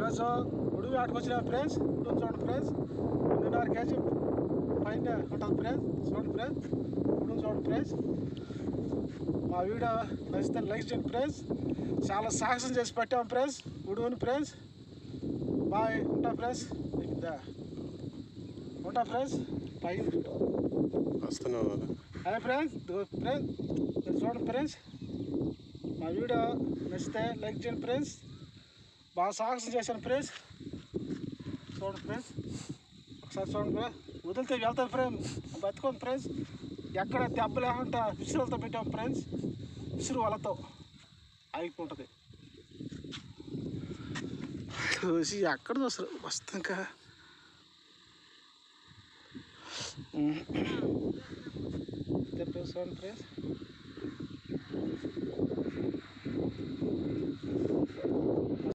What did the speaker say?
ఈరోజు ఉడుగు ఆటకు వచ్చిన ఫ్రెండ్స్ ఉడుగు చూడండి ఫ్రెండ్స్ రెండున్నర కేజీ పైన ఉంటుంది ఫ్రెండ్స్ చూడండి ఫ్రెండ్స్ ఉడుగు చూడండి ఫ్రెండ్స్ మా వీడియో నచ్చితే లైక్ చేయండి ఫ్రెండ్స్ చాలా సాహసం చేసి పెట్టాం ఫ్రెండ్స్ ఉడుగుని ఫ్రెండ్స్ బాయ్ ఉంటా ఫ్రెండ్స్ ఇద్దా ఉంటా ఫ్రెండ్స్ పై వస్తున్నావు అదే ఫ్రెండ్స్ ఫ్రెండ్స్ మీరు చూడండి ఫ్రెండ్స్ మా వీడియో నచ్చితే లైక్ చేయండి ఫ్రెండ్స్ బాగా సాహసం చేశాను ఫ్రెండ్స్ చూడండి ఫ్రెండ్స్ ఒకసారి చూడండి ఫ్రెండ్స్ వదిలితే వెళ్తాను ఫ్రెండ్స్ బతుకోండి ఫ్రెండ్స్ ఎక్కడ దెబ్బ లేకుండా విసురులతో పెట్టాం ఫ్రెండ్స్ విసురు వాళ్ళతో ఆగిపోతుంది చూసి ఎక్కడ చూస్తారు వస్తాక చూడండి ఫ్రెండ్స్